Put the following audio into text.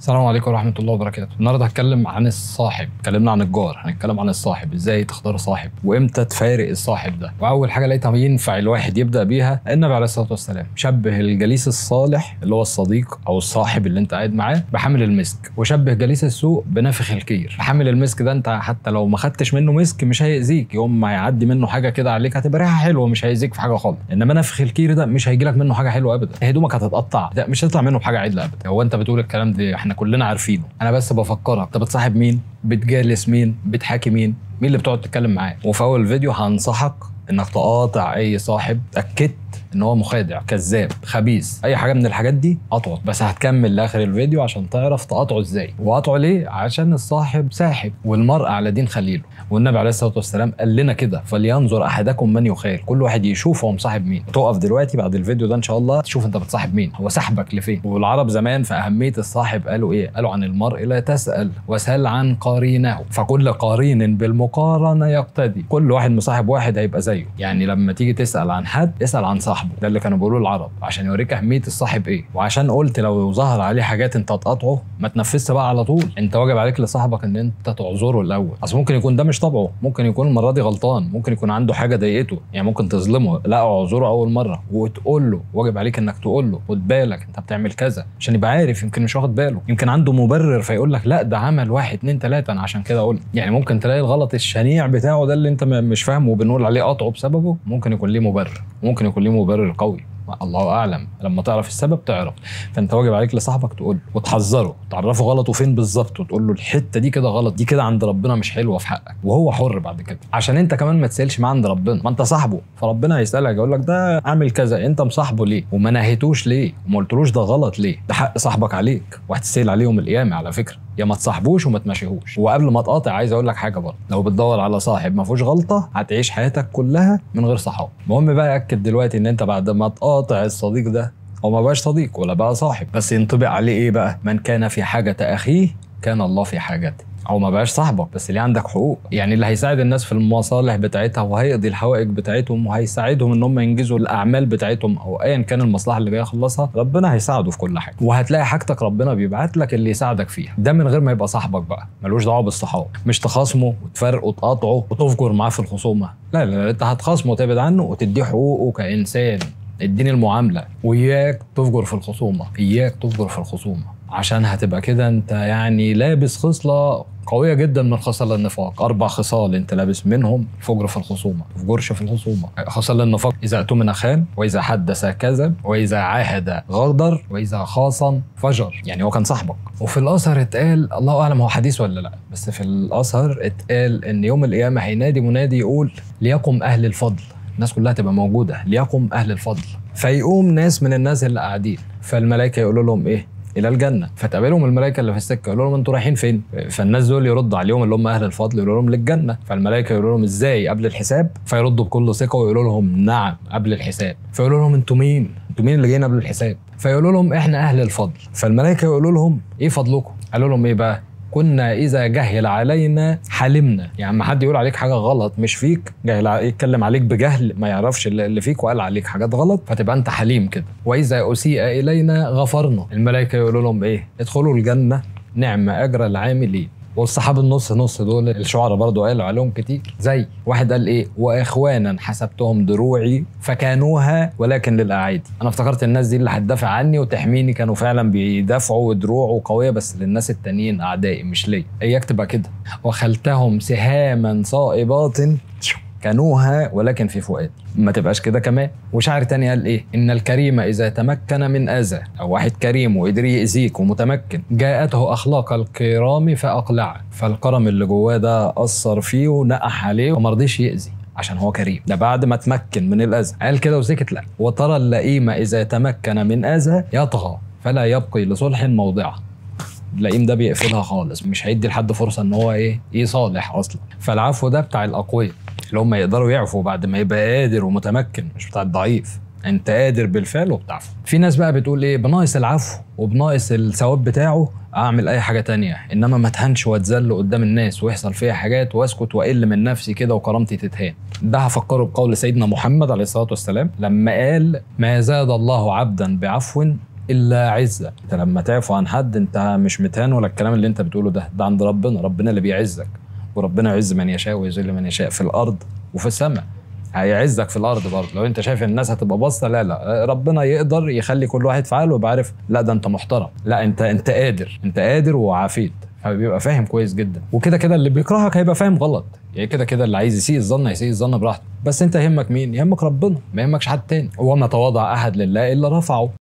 السلام عليكم ورحمة الله وبركاته النهاردة هتكلم عن الصاحب اتكلمنا عن الجار هنتكلم عن الصاحب ازاي تختار صاحب وامتى تفارق الصاحب ده واول حاجة لقيتها ينفع الواحد يبدأ بيها النبي عليه الصلاة والسلام شبه الجليس الصالح اللي هو الصديق او الصاحب اللي انت قاعد معاه بحامل المسك وشبه جليس السوء بنافخ الكير حامل المسك ده انت حتى لو ما خدتش منه مسك مش هيأذيك يوم ما يعدي منه حاجة كده عليك هتبقى ريحة حلوة مش هيأذيك في حاجة خالص انما نافخ الكير ده مش هيجي لك منه حاجة حلوة ابدا هدومك هتتقطع ده مش هتطلع منه بحاجة عدلة ابدا هو انت بتقول الكلام ده احنا كلنا عارفينه انا بس بفكرك انت بتصاحب مين بتجالس مين بتحاكي مين مين اللي بتقعد تتكلم معاه وفي اول فيديو هنصحك انك تقاطع اي صاحب اتاكدت ان هو مخادع كذاب خبيث اي حاجه من الحاجات دي قطعه بس هتكمل لاخر الفيديو عشان تعرف تقاطعه ازاي وقطعه ليه عشان الصاحب ساحب والمرء على دين خليله والنبي عليه الصلاه والسلام قال لنا كده فلينظر احدكم من يخيل كل واحد يشوف هو مصاحب مين تقف دلوقتي بعد الفيديو ده ان شاء الله تشوف انت بتصاحب مين هو سحبك لفين والعرب زمان في اهميه الصاحب قالوا ايه قالوا عن المرء لا تسال وسل عن قرينه فكل قرين بالمقارنه يقتدي كل واحد مصاحب واحد هيبقى زيه يعني لما تيجي تسال عن حد اسال عن صاحبه ده اللي كانوا بيقولوه العرب عشان يوريك اهميه الصاحب ايه وعشان قلت لو ظهر عليه حاجات انت تقاطعه ما تنفذش بقى على طول انت واجب عليك لصاحبك ان انت تعذره الاول اصل ممكن يكون ده مش طبعه ممكن يكون المره دي غلطان ممكن يكون عنده حاجه ضايقته يعني ممكن تظلمه لا اعذره اول مره وتقول له واجب عليك انك تقول له خد بالك انت بتعمل كذا عشان يبقى عارف يمكن مش واخد باله يمكن عنده مبرر فيقول لك لا ده عمل واحد اتنين تلاته انا عشان كده قلت يعني ممكن تلاقي الغلط الشنيع بتاعه ده اللي انت م- مش فاهمه وبنقول عليه قطعه بسببه ممكن يكون ليه مبرر ممكن يكون ليه مبرر قوي الله اعلم لما تعرف السبب تعرف فانت واجب عليك لصاحبك تقول له وتحذره تعرفه غلطه فين بالظبط وتقول له الحته دي كده غلط دي كده عند ربنا مش حلوه في حقك وهو حر بعد كده عشان انت كمان ما تسالش معاه عند ربنا ما انت صاحبه فربنا هيسالك يقول لك ده اعمل كذا انت مصاحبه ليه وما نهيتوش ليه وما قلتلوش ده غلط ليه ده حق صاحبك عليك وهتسال عليه يوم القيامه على فكره يا ما تصاحبوش وما تمشيهوش وقبل ما تقاطع عايز اقول لك حاجه برضه لو بتدور على صاحب ما فيهوش غلطه هتعيش حياتك كلها من غير صحاب المهم بقى اكد دلوقتي ان انت بعد ما تقاطع الصديق ده هو ما بقاش صديق ولا بقى صاحب بس ينطبق عليه ايه بقى من كان في حاجه اخيه كان الله في حاجته او ما بقاش صاحبك بس ليه عندك حقوق يعني اللي هيساعد الناس في المصالح بتاعتها وهيقضي الحوائج بتاعتهم وهيساعدهم ان هم ينجزوا الاعمال بتاعتهم او ايا كان المصلحه اللي جاي يخلصها ربنا هيساعده في كل حاجه وهتلاقي حاجتك ربنا بيبعت لك اللي يساعدك فيها ده من غير ما يبقى صاحبك بقى ملوش دعوه بالصحاب مش تخاصمه وتفرقه وتقاطعه وتفجر معاه في الخصومه لا لا, لا انت هتخاصمه وتبعد عنه وتديه حقوقه كانسان اديني المعامله وياك تفجر في الخصومه اياك تفجر في الخصومه عشان هتبقى كده انت يعني لابس خصله قوية جدا من خصال النفاق أربع خصال أنت لابس منهم فجر في الخصومة ما تفجرش في الخصومة خصال النفاق إذا اؤتمن خان وإذا حدث كذب وإذا عاهد غدر وإذا خاصم فجر يعني هو كان صاحبك وفي الأثر اتقال الله أعلم هو حديث ولا لا بس في الأثر اتقال إن يوم القيامة هينادي منادي يقول ليقم أهل الفضل الناس كلها تبقى موجودة ليقم أهل الفضل فيقوم ناس من الناس اللي قاعدين فالملائكة يقولوا لهم إيه الى الجنه فتقابلهم الملائكه اللي في السكه يقولوا لهم انتوا رايحين فين فالناس دول يردوا عليهم اللي هم اهل الفضل يقولوا لهم للجنه فالملائكه يقولوا لهم ازاي قبل الحساب فيردوا بكل ثقه ويقولوا لهم نعم قبل الحساب فيقولوا لهم انتوا مين انتوا مين اللي جايين قبل الحساب فيقولوا لهم احنا اهل الفضل فالملائكه يقولوا لهم ايه فضلكم قالوا لهم ايه بقى كنا اذا جهل علينا حلمنا يعني ما حد يقول عليك حاجه غلط مش فيك جهل ع- يتكلم عليك بجهل ما يعرفش اللي اللي فيك وقال عليك حاجات غلط فتبقى انت حليم كده واذا اسيء الينا غفرنا الملائكه يقولوا لهم ايه ادخلوا الجنه نعم اجر العاملين والصحاب النص نص دول الشعراء برضو قالوا عليهم كتير زي واحد قال ايه واخوانا حسبتهم دروعي فكانوها ولكن للاعادي انا افتكرت الناس دي اللي هتدافع عني وتحميني كانوا فعلا بيدافعوا ودروعه قويه بس للناس التانيين اعدائي مش ليا اياك تبقى كده وخلتهم سهاما صائبات كانوها ولكن في فؤاد ما تبقاش كده كمان وشاعر تاني قال ايه ان الكريم اذا تمكن من اذى او واحد كريم وقدر يأذيك ومتمكن جاءته اخلاق الكرام فاقلع فالكرم اللي جواه ده اثر فيه ونقح عليه وما رضيش يأذي عشان هو كريم ده بعد ما تمكن من الاذى قال كده وسكت لا وترى اللئيم اذا تمكن من اذى يطغى فلا يبقي لصلح موضعه اللئيم ده بيقفلها خالص مش هيدي لحد فرصه ان هو ايه يصالح اصلا فالعفو ده بتاع الاقوياء اللي هم يقدروا يعفوا بعد ما يبقى قادر ومتمكن مش بتاع الضعيف انت قادر بالفعل وبتعفو في ناس بقى بتقول ايه بناقص العفو وبناقص الثواب بتاعه اعمل اي حاجه تانية انما ما اتهنش واتذل قدام الناس ويحصل فيا حاجات واسكت واقل من نفسي كده وكرامتي تتهان ده هفكره بقول سيدنا محمد عليه الصلاه والسلام لما قال ما زاد الله عبدا بعفو الا عزه انت لما تعفو عن حد انت مش متهان ولا الكلام اللي انت بتقوله ده ده عند ربنا ربنا اللي بيعزك وربنا يعز من يشاء ويذل من يشاء في الارض وفي السماء هيعزك في الارض برضه لو انت شايف الناس هتبقى باصه لا لا ربنا يقدر يخلي كل واحد في حاله ويبقى عارف لا ده انت محترم لا انت انت قادر انت قادر وعافيت فبيبقى فاهم كويس جدا وكده كده اللي بيكرهك هيبقى فاهم غلط يعني كده كده اللي عايز يسيء الظن هيسيء الظن براحته بس انت يهمك مين يهمك ربنا ما يهمكش حد تاني وما تواضع احد لله الا رفعه